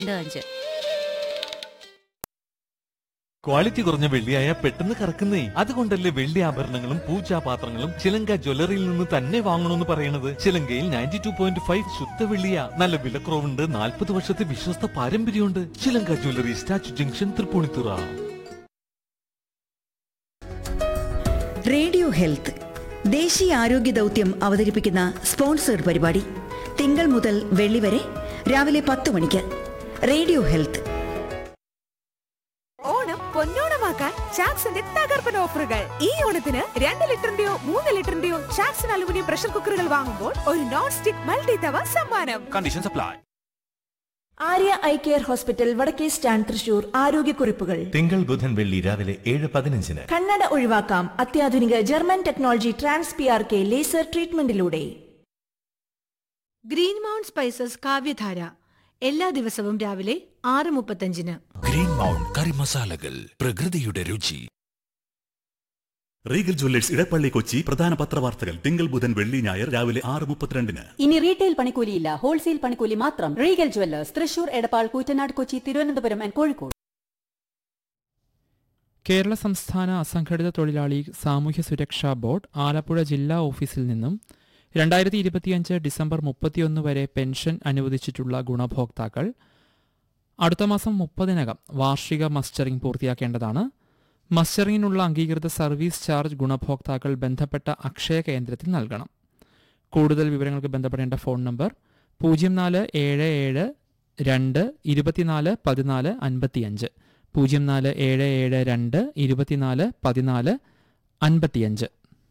രണ്ട് അഞ്ച് ക്വാളിറ്റി കുറഞ്ഞ വെള്ളിയായ പെട്ടെന്ന് കറക്കുന്നേ അതുകൊണ്ടല്ലേ വെള്ളി ആഭരണങ്ങളും പൂജാപാത്രങ്ങളും ചിലങ്ക ജ്വല്ലറിയിൽ നിന്ന് തന്നെ വാങ്ങണമെന്ന് പറയണത് ചിലങ്കയിൽ നയൻറ്റി ടു പോയിന്റ് ഫൈവ് ശുദ്ധ വെള്ളിയ നല്ല വിലക്കുറവുണ്ട് നാൽപ്പത് വർഷത്തെ വിശ്വസ്ത പാരമ്പര്യമുണ്ട് Chilanka jewellery statue junction Tripunithura radio health ദേശീയ ആരോഗ്യ ദൗത്യം അവതരിപ്പിക്കുന്ന സ്പോൺസേഡ് പരിപാടി തിങ്കൾ മുതൽ വെള്ളി വരെ രാവിലെ പത്ത് മണിക്ക് റേഡിയോ ഹെൽത്ത് ഓണം പൊന്നോണമാക്കാൻ ചാക്സിന്റെ തകർപ്പൻ ഓഫറുകൾ ഈ ഓണത്തിന് രണ്ട് ലിറ്ററിന്റെയോ മൂന്ന് ലിറ്ററിന്റെയോ ചാക്സൺ അലുമിനിയം പ്രഷർ കുക്കറുകൾ വാങ്ങുമ്പോൾ ഒരു നോൺ സ്റ്റിക് മൾട്ടി തവ സമ്മാനം Conditions apply. Arya eye care hospital വടക്കേ സ്റ്റാൻഡ് തൃശൂർ ആരോഗ്യക്കുറിപ്പുകൾ തിങ്കൾ ബുധൻ വെള്ളി രാവിലെ ഏഴ് പതിനഞ്ചിന് കണ്ണട ഒഴിവാക്കാം അത്യാധുനിക German technology trans P R K laser ട്രീറ്റ്മെന്റിലൂടെ ഗ്രീൻ മൗണ്ട് സ്പൈസസ് കാവ്യധാര എല്ലാ ദിവസവും രാവിലെ ആറ് മുപ്പത്തഞ്ചിന് ഗ്രീൻ മൗണ്ട് കറി മസാലകൾ പ്രകൃതിയുടെ രുചി റീഗൽ ജ്വല്ലേഴ്സ് ഇടപ്പള്ളി കൊച്ചി പ്രധാന പത്രവാർത്തകൾ തിങ്കൾ ബുധൻ വെള്ളി ഞായർ രാവിലെ ആറ് മുപ്പത്തിരണ്ടിന് ഇനി റീറ്റെയിൽ പണിക്കൂലിയില്ല ഹോൾസെയിൽ പണിക്കൂലി മാത്രം Regal Jewellers Thrissur Edappal Koottanad Kochi Thiruvananthapuram and Kozhikode Kerala സംസ്ഥാന അസംഘടിത തൊഴിലാളി സാമൂഹ്യ സുരക്ഷാ ബോർഡ് ആലപ്പുഴ ജില്ലാ ഓഫീസിൽ നിന്നും രണ്ടായിരത്തി ഇരുപത്തിയഞ്ച് ഡിസംബർ മുപ്പത്തിയൊന്ന് വരെ പെൻഷൻ അനുവദിച്ചിട്ടുള്ള ഗുണഭോക്താക്കൾ അടുത്ത മാസം മുപ്പതിനകം വാർഷിക മസ്റ്ററിംഗ് പൂർത്തിയാക്കേണ്ടതാണ് മസ്റ്ററിങ്ങിനുള്ള അംഗീകൃത സർവീസ് ചാർജ് ഗുണഭോക്താക്കൾ ബന്ധപ്പെട്ട അക്ഷയ കേന്ദ്രത്തിൽ നൽകണം കൂടുതൽ വിവരങ്ങൾക്ക് ബന്ധപ്പെടേണ്ട ഫോൺ നമ്പർ പൂജ്യം നാല് ഏഴ് ഏഴ് രണ്ട് ഇരുപത്തിനാല് പതിനാല് അൻപത്തിയഞ്ച് പൂജ്യം നാല് ഏഴ് ഏഴ് രണ്ട് ഇരുപത്തിനാല് പതിനാല് അൻപത്തിയഞ്ച്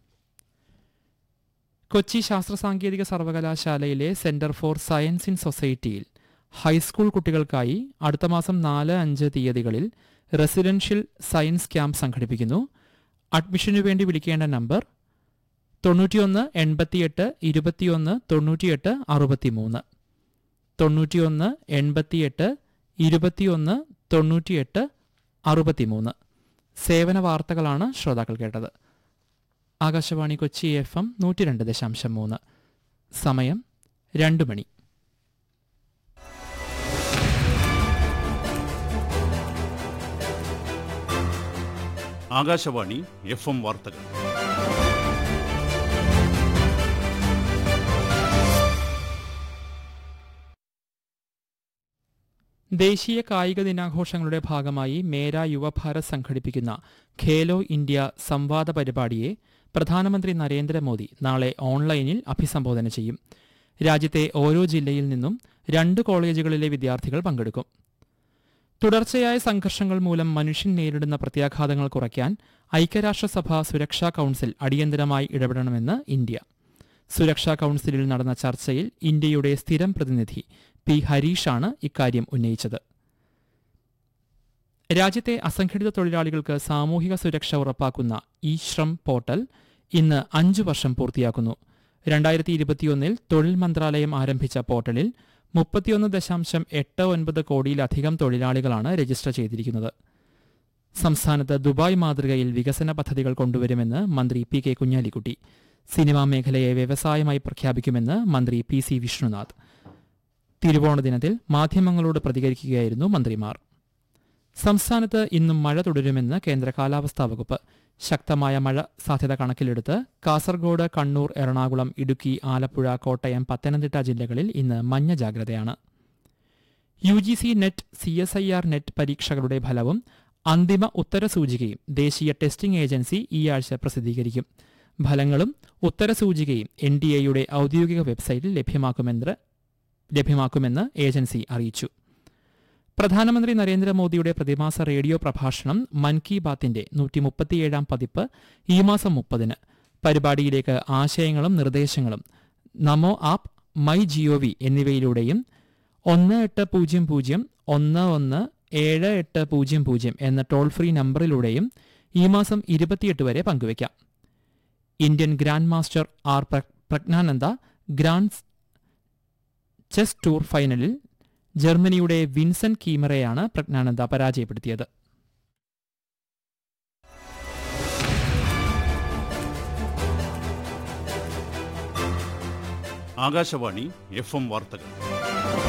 കൊച്ചി ശാസ്ത്ര സാങ്കേതിക സർവകലാശാലയിലെ സെന്റർ ഫോർ സയൻസ് ഇൻ സൊസൈറ്റിയിൽ ഹൈസ്കൂൾ കുട്ടികൾക്കായി അടുത്ത മാസം നാല് അഞ്ച് തീയതികളിൽ റെസിഡൻഷ്യൽ സയൻസ് ക്യാമ്പ് സംഘടിപ്പിക്കുന്നു അഡ്മിഷനു വേണ്ടി വിളിക്കേണ്ട നമ്പർ തൊണ്ണൂറ്റിയൊന്ന് എൺപത്തിയെട്ട് ഇരുപത്തിയൊന്ന് തൊണ്ണൂറ്റിയെട്ട് അറുപത്തിമൂന്ന് തൊണ്ണൂറ്റിയൊന്ന് എൺപത്തിയെട്ട് ഇരുപത്തിയൊന്ന് തൊണ്ണൂറ്റിയെട്ട് അറുപത്തിമൂന്ന് സേവന വാർത്തകളാണ് ശ്രോതാക്കൾ കേട്ടത് ആകാശവാണി കൊച്ചി എഫ് എം നൂറ്റി രണ്ട് ദശാംശം മൂന്ന് സമയം രണ്ട് മണി ആകാശവാണി എഫ് എം വാർത്തകൾ ദേശീയ കായിക ദിനാഘോഷങ്ങളുടെ ഭാഗമായി മേര യുവഭാരത് സംഘടിപ്പിക്കുന്ന ഖേലോ ഇന്ത്യ സംവാദ പരിപാടിയെ പ്രധാനമന്ത്രി നരേന്ദ്രമോദി നാളെ ഓൺലൈനിൽ അഭിസംബോധന ചെയ്യും രാജ്യത്തെ ഓരോ ജില്ലയിൽ നിന്നും രണ്ട് കോളേജുകളിലെ വിദ്യാർത്ഥികൾ പങ്കെടുക്കും തുടർച്ചയായ സംഘർഷങ്ങൾ മൂലം മനുഷ്യൻ നേരിടുന്ന പ്രത്യാഘാതങ്ങൾ കുറയ്ക്കാൻ ഐക്യരാഷ്ട്രസഭ സുരക്ഷാ കൗൺസിൽ അടിയന്തരമായി ഇടപെടണമെന്ന് ഇന്ത്യ സുരക്ഷാ കൗൺസിലിൽ നടന്ന ചർച്ചയിൽ ഇന്ത്യയുടെ സ്ഥിരം പ്രതിനിധി പി ഹരീഷാണ് ഇക്കാര്യം ഉന്നയിച്ചത് രാജ്യത്തെ അസംഘടിത തൊഴിലാളികൾക്ക് സാമൂഹിക സുരക്ഷ ഉറപ്പാക്കുന്ന ഇ ശ്രം പോർട്ടൽ ഇന്ന് അഞ്ചു വർഷം പൂർത്തിയാക്കുന്നു രണ്ടായിരത്തി ഇരുപത്തിയൊന്നിൽ തൊഴിൽ മന്ത്രാലയം ആരംഭിച്ച പോർട്ടലിൽ മുപ്പത്തിയൊന്ന് ദശാംശം എട്ട് ഒൻപത് കോടിയിലധികം തൊഴിലാളികളാണ് രജിസ്റ്റർ ചെയ്തിരിക്കുന്നത് സംസ്ഥാനത്ത് ദുബായ് മാതൃകയിൽ വികസന പദ്ധതികൾ കൊണ്ടുവരുമെന്ന് മന്ത്രി പി കെ കുഞ്ഞാലിക്കുട്ടി സിനിമാ മേഖലയെ വ്യവസായമായി പ്രഖ്യാപിക്കുമെന്ന് മന്ത്രി പി സി വിഷ്ണുനാഥ് തിരുവോണ ദിനത്തിൽ മാധ്യമങ്ങളോട് പ്രതികരിക്കുകയായിരുന്നു മന്ത്രിമാർ സംസ്ഥാനത്ത് ഇന്നും മഴ തുടരുമെന്ന് കേന്ദ്ര കാലാവസ്ഥാ വകുപ്പ് ശക്തമായ മഴ സാധ്യത കണക്കിലെടുത്ത് കാസർഗോഡ് കണ്ണൂർ എറണാകുളം ഇടുക്കി ആലപ്പുഴ കോട്ടയം പത്തനംതിട്ട ജില്ലകളിൽ ഇന്ന് മഞ്ഞ ജാഗ്രതയാണ് U G C NET C S I R NET പരീക്ഷകളുടെ ഫലവും അന്തിമ ഉത്തരസൂചികയും ദേശീയ ടെസ്റ്റിംഗ് ഏജൻസി ഈ ആഴ്ച പ്രസിദ്ധീകരിക്കും ഫലങ്ങളും ഉത്തരസൂചികയും എൻ ഡി എയുടെ ഔദ്യോഗിക വെബ്സൈറ്റിൽ ലഭ്യമാക്കുമെന്ന് ലഭ്യമാക്കുമെന്ന് ഏജൻസി അറിയിച്ചു പ്രധാനമന്ത്രി നരേന്ദ്രമോദിയുടെ പ്രതിമാസ റേഡിയോ പ്രഭാഷണം മൻ കി ബാത്തിന്റെ നൂറ്റി മുപ്പത്തിയേഴാം പതിപ്പ് ഈ മാസം മുപ്പതിന് പരിപാടിയിലേക്ക് ആശയങ്ങളും നിർദ്ദേശങ്ങളും നമോ ആപ്പ് മൈ ജിഒവി എന്നിവയിലൂടെയും ഒന്ന് എട്ട് പൂജ്യം പൂജ്യം ഒന്ന് ഒന്ന് ഏഴ് എട്ട് പൂജ്യം പൂജ്യം എന്ന ടോൾ ഫ്രീ നമ്പറിലൂടെയും ഈ മാസം ഇരുപത്തിയെട്ട് വരെ പങ്കുവയ്ക്കാം Indian grand master R Praggnanandhaa grand chess tour ഫൈനലിൽ ജർമ്മനിയുടെ വിൻസെന്റ് കീമറയാണ് പ്രജ്ഞാനന്ദ പരാജയപ്പെടുത്തിയത് ആകാശവാണി എഫ് എം വാർത്തകൾ